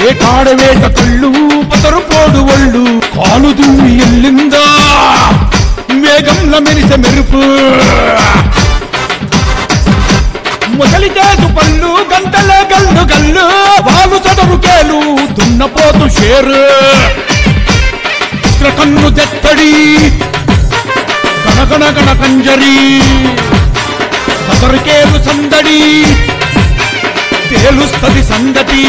వేటాడవేట కళ్ళు పతరు పోడు ఒళ్ళు కాలు దువ్వి ఎల్లిందా మేఘంల మెరిసె మెరుపు ముసలి చేసు పళ్ళు గంటల గల్లు గల్లు వాలు చదరు కేలు దున్నపోతు షేరు చిత్ర కన్ను తెత్తడి కనకన కన కంజరి సదరికేలు సందడి తేలుస్తది సంగతి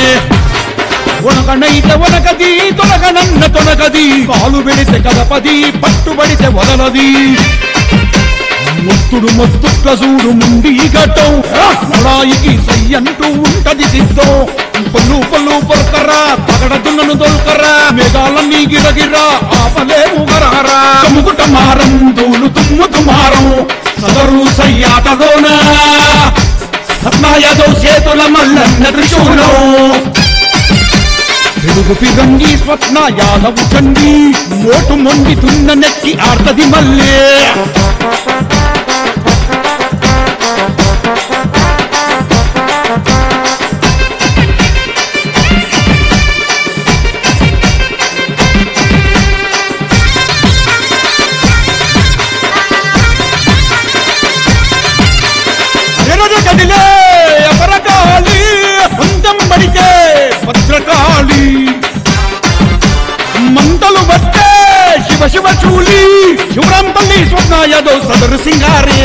ఉనకనైతే ఉనకది తొలగనన్న తొలగది కాలు పెడితే కదపది పట్టుబడితే వదలది మొత్తుడు మొత్తుట్ల చూడు ముండి గట్టం లడాయికి సయ్యంటూ ఉంటది సిద్ధం పొల్లు పొల్లు పొలకరా పగడ దున్నను దొల్కరా మేఘాలన్నీ గిరగిరా ఆపలేము గరహరా కముకుట మారం దూలు తుమ్ముతు మారం సదరు సయ్యాటలోనా సత్నాయదో చేతుల మల్లన్న త్రిశూలం తెలుగు పిరంగి స్వప్న యాదవు చండి మోటు మొండి తున్న నెక్కి ఆర్తది మల్లే ఎరద కదిలే అపరకాళి అందం పడితే భద్రకాళి మంటలు వస్తే శివ శివ చూలి శివరాంపల్లి స్వప్న యాదవ్ సదరు సింగారే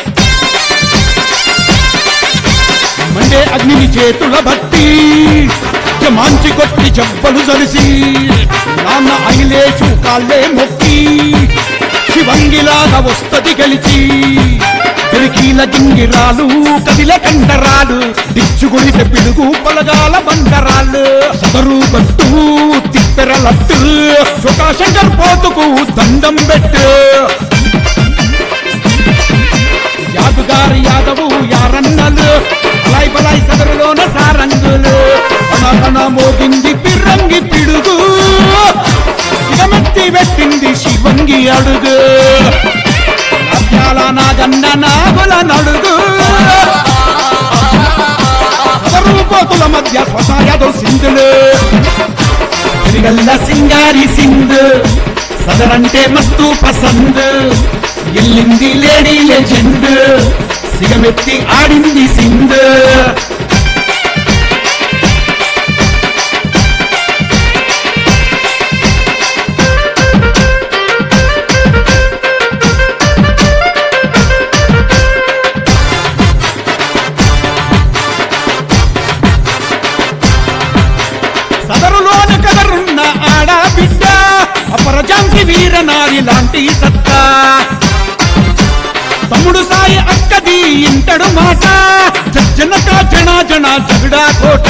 మండే అగ్నిని చేతుల బట్టి జమాంచి కొట్టి చెబ్బలు జరిసి నాన్న అగిలేచు కాళ్ళే మొక్కి శివంగిలాగా వస్తది గెలిచి తిరిగీల గింగిరాలు కదిల కండరాలు దిచ్చుగొడితే పిడుగు పలగాల బండరాలు సదరు బట్టు తిప్పెరలట్టు శంకర్ పోతుకు దండం పెట్టు యాదుగారి యాదవు యారన్నలు అలాయ్ బలాయ్ సదరులోన సారంగులు కన మోగింది పిర్రంగి పిడుగు ఇగమెత్తి పెట్టింది శివంగి అడుగు నవ్యాల నాగన్న నాగుల నడుగు సదరుపోతుల మధ్య స్వత యాదవ్ సింధులు తిరిగల్ల సింగారి సింధు సదరంటే మస్తు పసంద్ ఎల్లింది లేడీ లెజెండ్ సిగమెత్తి ఆడింది సింధు సదరులోన కదరున్న ఆడ బిడ్డ అపరజాంసి వీరనారి లాంటి సత్తా తమ్ముడు సాయి అక్కది ఇంటడు మాట జనక జన జన జగడా కోట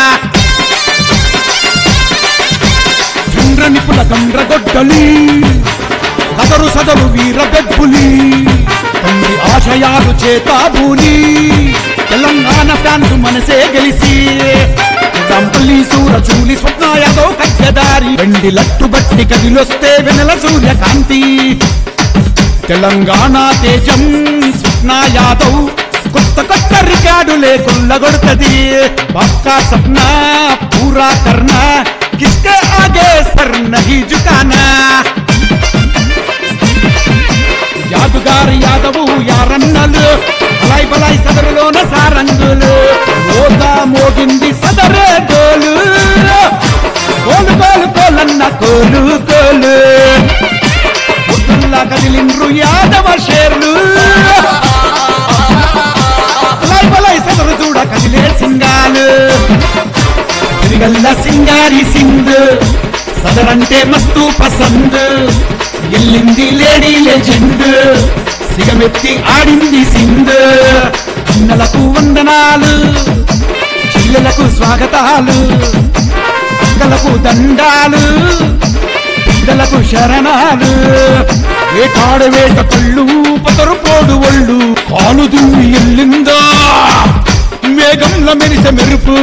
చంద్ర నిపుల గండ్ర గొడ్డలి కదరు సదరు వీర బెబ్బులి తండ్రి ఆశయాలు చేతాబూని తెలంగాణ ఫ్యాన్స్ మనసే గెలిసి సంపల్లి సూర చూలి స్వప్న యాదవ్ కగ్గదారి వెండి లట్టు బట్టి కదిలొస్తే వెనల సూర్యకాంతి తెలంగాణ తేజం స్వప్న యాదవ్ కొత్త కొత్త రికార్డులే కొల్లగొడుతది పక్కా సప్న పూరా కర్నా కిస్కే ఆగే సర్ నహీ జుకానా యాదుగారి యాదవు యారన్నలు అలాయ్ బలాయ్ సదరులోన సారంగులు ఓదా మోగింది సదరే గోలు కోలు కోలు కోలన్న కోలు కోలు పొద్దుల్లా కదిలిండ్రు యాదవ షేర్లు అలాయ్ బలాయ్ సదరు చూడ కదిలే సింగాలు తిరిగల్ల సింగారి సింధు సదరంటే మస్తు పసంద్ ఎల్లింది లేడీ లెజెండ్ సిగమెత్తి ఆడింది సింధు అన్నలకు వందనాలు చెల్లెలకు స్వాగతాలు అక్కలకు దండాలు బిడ్డలకు శరణాలు వేటాడ వేట కళ్ళు పతరు పోడు ఒళ్ళు కాలు దువ్వి ఎల్లిందా మేఘంల మెరిసె మెరుపు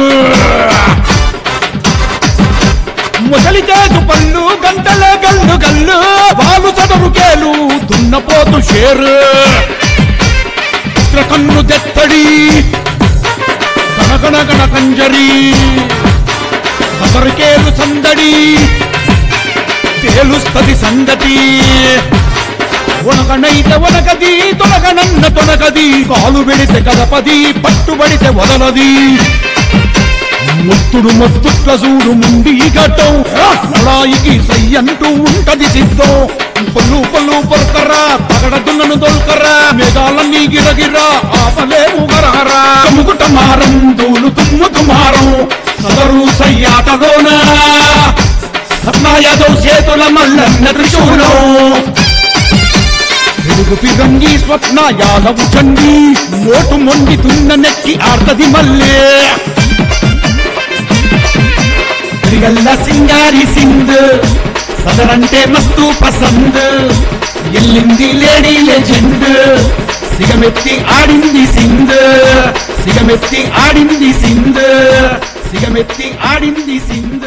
ముసలి చేసు పళ్ళు గంటల గల్లు గల్లు వాలు చదరు కేలు దున్నపోతు షేరు చిత్ర కన్ను తెత్తడి కనకన కన కంజరి సబరికేలు సందడి తేలుస్తది సంగతి ఉనకనైతే ఉనకది తొలగనన్న తొనకది కాలు పెడితే కదపది పట్టుబడితే వదలది ముత్తుడు మొత్తుట్ల చూడు ముండి గట్టం నడాయికి సై అంటూ ఉంటది సిద్ధం పొల్లు పొల్లు పొలకర్రా తగడ దున్నను దొల్కర్రా మేఘాలన్నీ గిరగిరా ఆపలేము గరహరా ముకుట మారం దూలు తుమ్ముకు మారం సదరు సయ్యాటలోనా సత్నాయాదవ్ చేతుల మల్లన్న త్రిశూలం తెలుగు పిరంగి స్వప్న యాదవు చండి మోటు మొండి తున్న నెక్కి ఆర్తది మల్లే తిరిగల్ల సింగారి సింగ్ సదరంటే మస్తు పసంద్ ఎల్లింది లేడీ లెజెండ్ సిగమెత్తి ఆడింది సింగ్ సిగమెత్తి ఆడింది సింగ్ సిగమెత్తి ఆడింది సింగ్